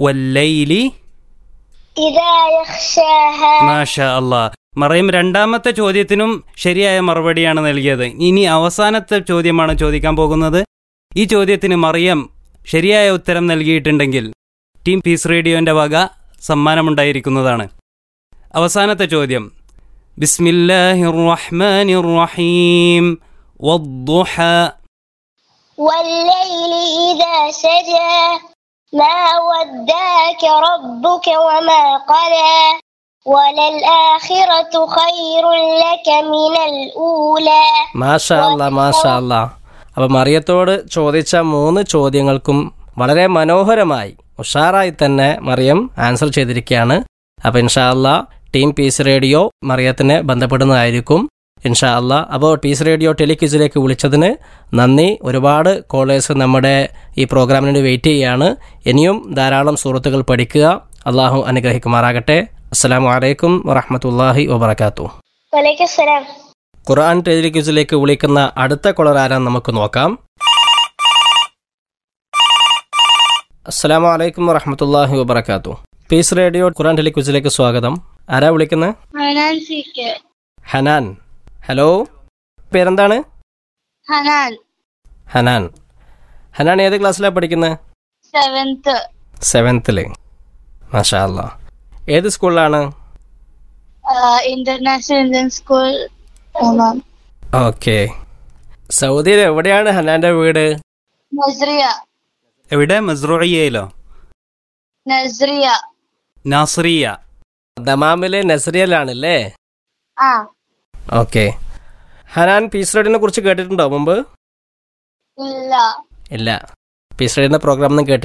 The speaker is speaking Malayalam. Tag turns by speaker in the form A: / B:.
A: വല്ലൈലി
B: إذا يخشاها
A: മാഷ അല്ലാ മറിയം രണ്ടാമത്തെ ചോദ്യത്തിനും ശരിയായ മറുപടിയാണ് നൽകിയത് ഇനി അവസാനത്തെ ചോദ്യമാണ് ചോദിക്കാൻ പോകുന്നത് ഈ ചോദ്യത്തിന് മറിയം ശരിയായ ഉത്തരം നൽകിയിട്ടുണ്ടെങ്കിൽ ടീം പീസ് റേഡിയോന്റെ വക സമ്മാനമുണ്ടായിരിക്കുന്നതാണ് അവസാനത്തെ ചോദ്യം ബിസ്മില്ലാഹിർ റഹ്മാനിർ റഹീം വദ്ദുഹ
B: والليل إذا سجى ما ودعك ربك وما قلى وللآخرة خير لك من الأولى
C: മാഷാ അല്ല മാഷാ അല്ല അപ്പൊ മറിയത്തോട് ചോദിച്ച മൂന്ന് ചോദ്യങ്ങൾക്കും വളരെ മനോഹരമായി ഉഷാറായി തന്നെ മറിയം ആൻസർ ചെയ്തിരിക്കുകയാണ് അപ്പൊ ഇൻഷാ അല്ല ടീം പീസ് റേഡിയോ മറിയത്തിനെ ബന്ധപ്പെടുന്നതായിരിക്കും ഇൻഷാ അല്ല അപ്പോൾ പീസ് റേഡിയോ ടെലിക്വിസിലേക്ക് വിളിച്ചതിന് നന്ദി ഒരുപാട് കോളേഴ്സ് നമ്മുടെ ഈ പ്രോഗ്രാമിന് വേണ്ടി വെയിറ്റ് ചെയ്യുകയാണ് ഇനിയും ധാരാളം സുഹൃത്തുക്കൾ പഠിക്കുക അള്ളാഹു അനുഗ്രഹിക്കുമാറാകട്ടെ അസ്സാം വലൈക്കും വറഹമത്തല്ലാഹി വബർക്കാത്തു
B: وعليكم السلام
C: ഖുർആൻ ടെലിക്വിസിലേക്ക് വിളിക്കുന്ന അടുത്ത കോളർ ആരാന്ന് നമുക്ക് നോക്കാം അസ്സലാമു അലൈക്കും വറഹമത്തല്ലാഹി വബർക്കാത്തു പീസ് റേഡിയോ ഖുർആൻ ടെലിക്വിസിലേക്ക് സ്വാഗതം ആരാ വിളിക്കുന്നത്
B: Hanan C K
C: Hanan hello പേരെന്താണ്
B: ഹനാൻ
C: ഹനാൻ ഹനാൻ ഏത് ക്ലാസ്സിലാണ് പഠിക്കുന്നത്
B: സെവൻത്ത്
C: സെവൻത്തില് മാഷാ അല്ലാ ഏത് സ്കൂളിലാണ്
B: ഇന്റർനാഷണൽ ഇന്ത്യൻ സ്കൂൾ
C: ഓക്കെ സൗദിയിൽ എവിടെയാണ് ഹനാന്റെ വീട്
B: നസ്രിയ
A: എവിടെ മസ്റുഇയയിലോ
B: നസ്രിയ
A: നാസ്രിയ
C: ദമാമിലെ നസറിയലാണല്ലേ
B: ആ
C: ഓക്കെ ഹനാൻ പീസ് റേഡിനെ കുറിച്ച് കേട്ടിട്ടുണ്ടോ മുമ്പ്
B: ഇല്ല
C: ഇല്ല പീസ് റേഡിന്റെ പ്രോഗ്രാം ഒന്നും കേട്ടിട്ടില്ല